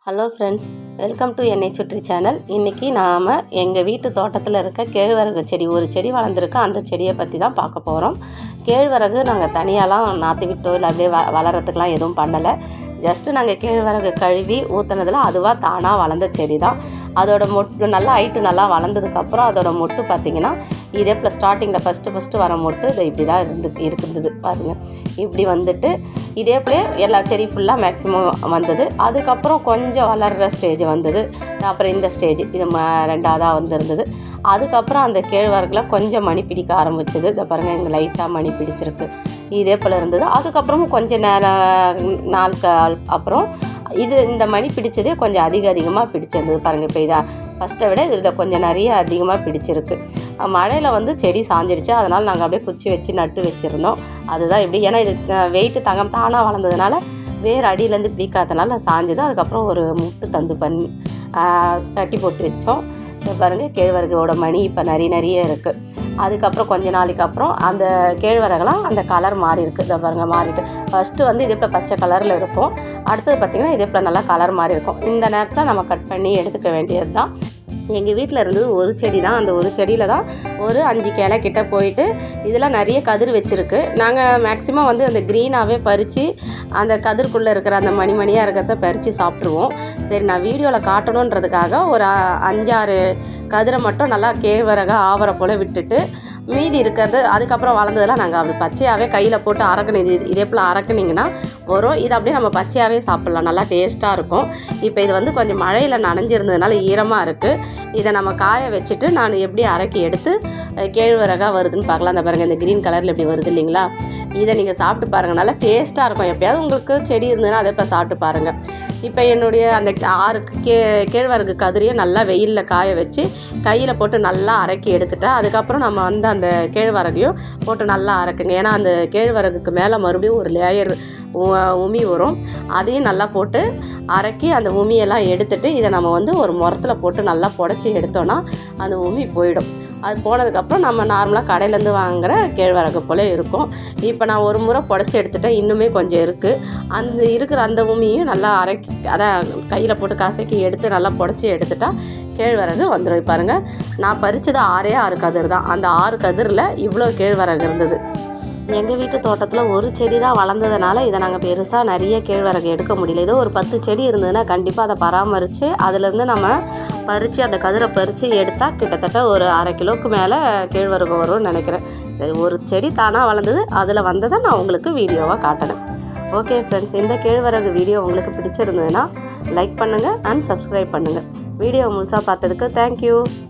hello friends welcome to என்னை சுற்றி channel இன்றைக்கி நாம் எங்கள் வீட்டு தோட்டத்தில் இருக்க கேழ்வரகு செடி ஒரு செடி வளர்ந்துருக்கு அந்த செடியை பற்றி தான் பார்க்க போகிறோம் கேழ்வரகு நாங்கள் தனியாலாம் நாற்று விட்டோ இல்லை அப்படியே வ வளர்கிறதுக்கெலாம் எதுவும் பண்ணலை ஜஸ்ட்டு நாங்கள் கேழ்வரகு கழுவி ஊற்றுனதில் அதுவாக தானாக வளர்ந்த செடி தான் அதோட மொட்டு நல்லா ஹைட்டு நல்லா வளர்ந்ததுக்கப்புறம் அதோட மொட்டு பார்த்திங்கன்னா இதே போல் ஸ்டார்டிங்கில் ஃபஸ்ட்டு ஃபஸ்ட்டு வர மொட்டு இது இப்படி தான் இருந்து இருந்தது பாருங்கள் இப்படி வந்துட்டு இதே போல எல்லா செடி ஃபுல்லாக மேக்ஸிமம் வந்தது அதுக்கப்புறம் கொஞ்சம் வளர்கிற ஸ்டேஜ் வந்தது அப்புறம் இந்த ஸ்டேஜ் இது ம ரெண்டாவதாக வந்திருந்தது அதுக்கப்புறம் அந்த கேழ்வரகுல கொஞ்சம் மணி பிடிக்க ஆரம்பிச்சது இதை பாருங்கள் இங்கே லைட்டாக மணி பிடிச்சிருக்கு இதே போல் இருந்தது அதுக்கப்புறமும் கொஞ்ச நேரம் நாட்கள் அப்புறம் இது இந்த மணி பிடிச்சதே கொஞ்சம் அதிக அதிகமாக பிடிச்சிருந்தது பாருங்கள் இப்போ இதை ஃபஸ்ட்டை விட இதில் கொஞ்சம் நிறைய அதிகமாக பிடிச்சிருக்கு மழையில் வந்து செடி சாஞ்சிடுச்சு அதனால் நாங்கள் அப்படியே குச்சி வச்சு நட்டு வச்சுருந்தோம் அதுதான் இப்படி ஏன்னா இது வெயிட்டு தங்கம் தானாக வளர்ந்ததுனால வேறு அடியிலேருந்து பிடிக்காதனால சாஞ்சது அதுக்கப்புறம் ஒரு முட்டு தந்து பண்ணி கட்டி போட்டு வச்சோம் இதை பாருங்கள் கேழ்வரகோட மணி இப்போ நிறைய நிறைய இருக்குது அதுக்கப்புறம் கொஞ்ச நாளைக்கு அப்புறம் அந்த கேழ்வரகுலாம் அந்த கலர் மாறி இருக்குது இதை பாருங்கள் மாறிட்டு ஃபஸ்ட்டு வந்து இதே போல் பச்சை கலரில் இருக்கும் அடுத்தது பார்த்திங்கன்னா இதே போல் நல்லா கலர் மாறி இருக்கும் இந்த நேரத்தில் நம்ம கட் பண்ணி எடுத்துக்க வேண்டியது தான் எங்கள் வீட்டில் இருந்தது ஒரு செடி தான் அந்த ஒரு செடியில் தான் ஒரு அஞ்சு கிளை கிட்ட போயிட்டு இதெல்லாம் நிறைய கதிர் வச்சுருக்கு நாங்கள் மேக்ஸிமம் வந்து அந்த க்ரீனாகவே பறித்து அந்த கதிர்க்குள்ளே இருக்கிற அந்த மணி மணியாக இருக்கிறத பறித்து சாப்பிட்ருவோம் சரி நான் வீடியோவில் காட்டணுன்றதுக்காக ஒரு அஞ்சாறு கதிரை மட்டும் நல்லா கேழ்வரக ஆவரை போல் விட்டுட்டு மீதி இருக்கிறது அதுக்கப்புறம் வளர்ந்ததெல்லாம் நாங்கள் அப்படி பச்சையாகவே கையில் போட்டு அறக்கணும் இது இதே போல் அறக்குனிங்கன்னா வரும் இது அப்படியே நம்ம பச்சையாகவே சாப்பிட்லாம் நல்லா டேஸ்ட்டாக இருக்கும் இப்போ இது வந்து கொஞ்சம் மழையில் நனைஞ்சிருந்ததுனால ஈரமாக இருக்குது இதை நம்ம காய வச்சுட்டு நான் எப்படி அரைக்கி எடுத்து கேழ்வரகாக வருதுன்னு பார்க்கலாம் அந்த பாருங்கள் இந்த க்ரீன் கலரில் எப்படி வருது இல்லைங்களா இதை நீங்கள் சாப்பிட்டு பாருங்கள் நல்லா டேஸ்ட்டாக இருக்கும் எப்பயாவது உங்களுக்கு செடி இருந்ததுன்னா அதை இப்போ சாப்பிட்டு பாருங்கள் இப்போ என்னுடைய அந்த ஆறு கே கேழ்வரகு கதிரியை நல்லா வெயிலில் காய வச்சு கையில் போட்டு நல்லா அரைக்கி எடுத்துட்டேன் அதுக்கப்புறம் நம்ம வந்து அந்த கேழ்வரகையும் போட்டு நல்லா அரைக்குங்க ஏன்னா அந்த கேழ்வரகுக்கு மேலே மறுபடியும் ஒரு லேயர் உமி வரும் அதையும் நல்லா போட்டு அரைக்கி அந்த உமியெல்லாம் எடுத்துட்டு இதை நம்ம வந்து ஒரு முரத்தில் போட்டு நல்லா புடச்சி எடுத்தோன்னா அந்த உமி போயிடும் அது போனதுக்கப்புறம் நம்ம நார்மலாக கடையிலேருந்து வாங்குகிற கேழ்வரகு போல் இருக்கும் இப்போ நான் ஒரு முறை புடச்சி எடுத்துட்டேன் இன்னுமே கொஞ்சம் இருக்குது அந்த இருக்கிற அந்த உமியும் நல்லா அரைக்கி அதான் கையில் போட்டு கசக்கி எடுத்து நல்லா புடச்சி எடுத்துட்டா கேழ்வரகு வந்துடும் பாருங்கள் நான் பறித்தது ஆறே ஆறு கதிர் தான் அந்த ஆறு கதிரில் இவ்வளோ கேழ்வரகு இருந்தது எங்கள் வீட்டு தோட்டத்தில் ஒரு செடி தான் வளர்ந்ததுனால இதை நாங்கள் பெருசாக நிறைய கேழ்வரகு எடுக்க முடியல ஏதோ ஒரு பத்து செடி இருந்ததுன்னா கண்டிப்பாக அதை பராமரித்து அதுலேருந்து நம்ம பறித்து அந்த கதிரை பறித்து எடுத்தால் கிட்டத்தட்ட ஒரு அரை கிலோவுக்கு மேலே கேழ்வரகு வரும்னு நினைக்கிறேன் சரி ஒரு செடி தானாக வளர்ந்தது அதில் வந்ததை நான் உங்களுக்கு வீடியோவாக காட்டினேன் ஓகே ஃப்ரெண்ட்ஸ் இந்த கேழ்வரகு வீடியோ உங்களுக்கு பிடிச்சிருந்ததுன்னா லைக் பண்ணுங்கள் அண்ட் சப்ஸ்கிரைப் பண்ணுங்கள் வீடியோ முழுசாக பார்த்ததுக்கு தேங்க்யூ